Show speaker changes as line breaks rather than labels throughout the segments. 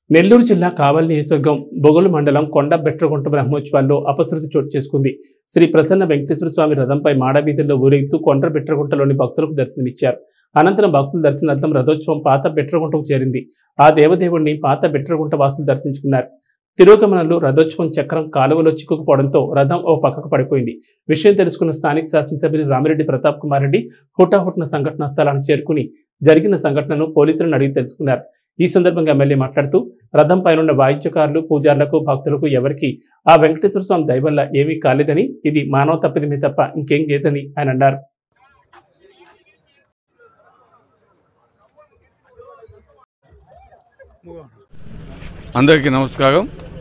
నెల్లూరు జిల్లా కావలి నియోజకవర్గం బొగులు మండలం కొండ బెట్రగుంట బ్రహ్మోత్సవాల్లో అపశృతి చోటు చేసుకుంది శ్రీ ప్రసన్న వెంకటేశ్వర స్వామి రథంపై మాడవీధుల్లో ఊరేగుతూ కొండ బెట్రగుంటలోని భక్తులకు దర్శనమిచ్చారు అనంతరం భక్తుల దర్శనార్థం రథోత్సవం పాత బెట్రగుంటకు చేరింది ఆ దేవదేవుణ్ణి పాత బెట్రగుంట వాసులు దర్శించుకున్నారు తిరోగమనంలో రథోత్సవం చక్రం కాలువలో చిక్కుకుపోవడంతో రథం ఓ పక్కకు పడిపోయింది విషయం తెలుసుకున్న స్థానిక శాసనసభ్యులు రామిరెడ్డి ప్రతాప్ కుమార్ రెడ్డి హుటాహుటిన సంఘటనా స్థలానికి చేరుకుని జరిగిన సంఘటనను పోలీసులను అడిగి తెలుసుకున్నారు ఈ సందర్భంగా ఎమ్మెల్యే మాట్లాడుతూ రథం పైనున్న వాయిద్యకారులు పూజారులకు భక్తులకు ఎవరికి ఆ వెంకటేశ్వర స్వామి దయ వల్ల ఏమీ కాలేదని ఇది మానవ తప్పిదమే తప్ప ఇంకేం లేదని ఆయన అన్నారు
అందరికీ నమస్కారం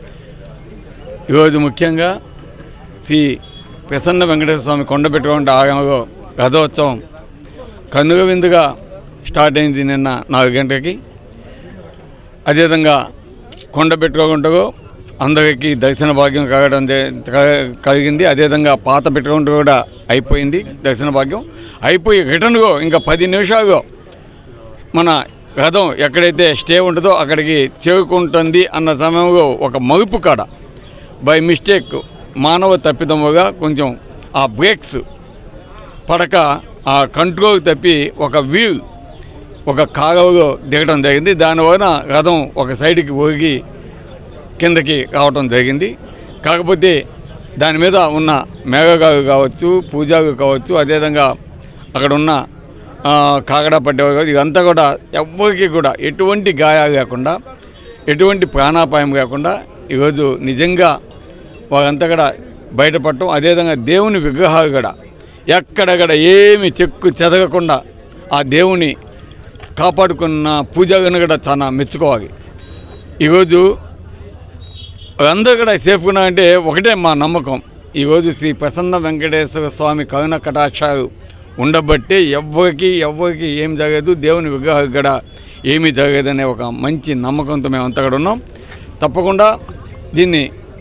ఈరోజు ముఖ్యంగా శ్రీ ప్రసన్న వెంకటేశ్వర స్వామి కొండపెట్టుకుంటే ఆగమలో రథోత్సవం కన్నుగ విందుగా స్టార్ట్ అయింది నిన్న నాలుగు గంటలకి అదేవిధంగా కొండ పెట్టుకోకుండా అందరికీ దర్శన భాగ్యం కలగడం జే- క- కలిగింది అదేవిధంగా పాత పెట్టుకుంటూ కూడా అయిపోయింది దర్శన భాగ్యం అయిపోయి రిటర్న్గా ఇంకా పది నిమిషాలు మన రథం ఎక్కడైతే స్టే ఉంటుందో అక్కడికి చేరుకుంటుంది అన్న సమయంలో ఒక మలుపు కాడ బై మిస్టేక్ మానవ తప్పిదముగా కొంచెం ఆ బ్రేక్స్ పడక ఆ కంట్రోల్ తప్పి ఒక వీల్ ఒక కాలువలో దిగడం జరిగింది దానివలన రథం ఒక సైడ్కి ఒరిగి కిందకి రావటం జరిగింది కాకపోతే దాని మీద ఉన్న మేఘగారు కావచ్చు పూజారు కావచ్చు అదేవిధంగా అక్కడ ఉన్న ఆ, కాగడా పట్టేవారు కావచ్చు ఇదంతా కూడా ఎవ్వరికి కూడా ఎటువంటి గాయాలు లేకుండా ఎటువంటి ప్రాణాపాయం లేకుండా ఈరోజు నిజంగా వాళ్ళంతా కూడా బయటపడటం అదేవిధంగా దేవుని విగ్రహాలు కూడా ఎక్కడక్కడ ఏమి చెక్కు చెదగకుండా ఆ దేవుని కాపాడుకున్న పూజలను కూడా చాలా మెచ్చుకోవాలి ఈరోజు అందరూ కూడా సేఫ్గా ఉన్నారంటే ఒకటే మా నమ్మకం ఈరోజు శ్రీ ప్రసన్న వెంకటేశ్వర స్వామి కరుణ కటాక్షాలు ఉండబట్టే ఎవ్వరికి ఎవ్వరికి ఏం జరగదు దేవుని విగ్రహం కూడా ఏమీ జరగదనే ఒక మంచి నమ్మకంతో మేము అంతా కూడా ఉన్నాం తప్పకుండా దీన్ని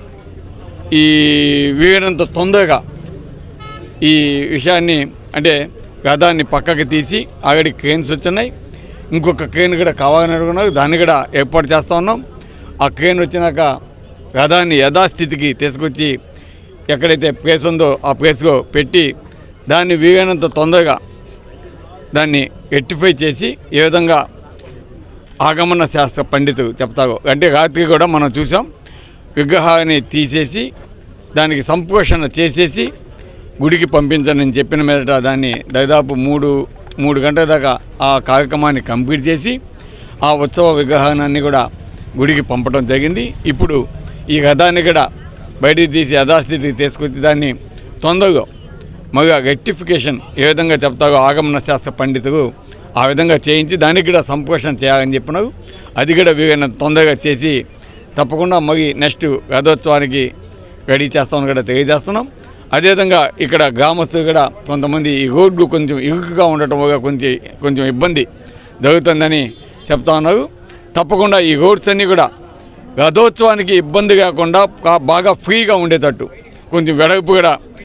ఈ వీరంత తొందరగా ఈ విషయాన్ని అంటే రథాన్ని పక్కకి తీసి ఆగడి క్రెయిన్స్ వచ్చినాయి ఇంకొక క్రెయిన్ కూడా కావాలని అడుగున్నారు దాన్ని కూడా ఏర్పాటు చేస్తూ ఉన్నాం ఆ క్రెయిన్ వచ్చినాక రథాన్ని యథాస్థితికి తీసుకొచ్చి ఎక్కడైతే ప్లేస్ ఉందో ఆ ప్లేస్లో పెట్టి దాన్ని వీలైనంత తొందరగా దాన్ని రెక్టిఫై చేసి ఏ విధంగా ఆగమన శాస్త్ర పండితులు చెప్తారో అంటే రాత్రి కూడా మనం చూసాం విగ్రహాన్ని తీసేసి దానికి సంపోషణ చేసేసి గుడికి పంపించని చెప్పిన మీదట దాన్ని దాదాపు మూడు మూడు గంటల దాకా ఆ కార్యక్రమాన్ని కంప్లీట్ చేసి ఆ ఉత్సవ విగ్రహాన్ని కూడా గుడికి పంపడం జరిగింది ఇప్పుడు ఈ రథాన్ని కూడా బయటికి తీసి యథాస్థితికి తీసుకొచ్చి దాన్ని తొందరగా మగా రెక్టిఫికేషన్ ఏ విధంగా చెప్తారో ఆగమన శాస్త్ర పండితులు ఆ విధంగా చేయించి దానికి కూడా సంపోషణ చేయాలని చెప్పినారు అది కూడా వీలైన తొందరగా చేసి తప్పకుండా మరి నెక్స్ట్ రథోత్సవానికి రెడీ చేస్తామని కూడా తెలియజేస్తున్నాం అదేవిధంగా ఇక్కడ గ్రామస్తులు కూడా కొంతమంది ఈ రోడ్లు కొంచెం ఇరుకుగా ఉండటం వల్ల కొంచెం కొంచెం ఇబ్బంది జరుగుతుందని చెప్తా ఉన్నారు తప్పకుండా ఈ రోడ్స్ అన్నీ కూడా రథోత్సవానికి ఇబ్బంది కాకుండా బాగా ఫ్రీగా ఉండేటట్టు కొంచెం వెడల్పు కూడా